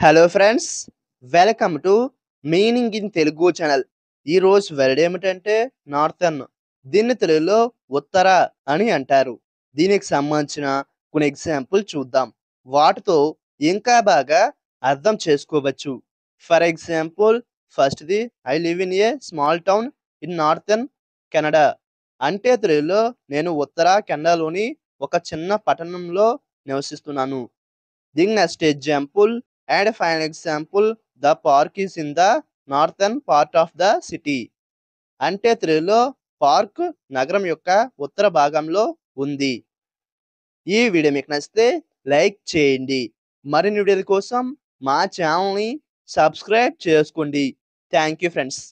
hello friends welcome to meaning in Telugu channel ఈ రోజు word ఏమిటంటే నార్థన్ దీన్ని తెలుగులో ఉత్తర అని అంటారు దీనికి సంబంధించిన కొన్ని ఎగ్జాంపుల్ చూద్దాం వాటితో ఇంకా బాగా అర్థం చేసుకోవచ్చు ఫర్ ఎగ్జాంపుల్ ఫస్ట్ది I live in a small town in northern Canada అంటే తెలుగులో నేను ఉత్తర కెనడాలోని ఒక చిన్న పట్టణంలో నివసిస్తున్నాను దీని next example and final example the park is in the northern part of the city అంటే తెలుగులో పార్క్ నగరం యొక్క ఉత్తర భాగంలో ఉంది ఈ వీడియో మీకు నచ్చితే లైక్ చేయండి మరిన్ని వీడియోల కోసం మా ఛానల్ని సబ్స్క్రైబ్ చేసుకోండి థ్యాంక్ యూ ఫ్రెండ్స్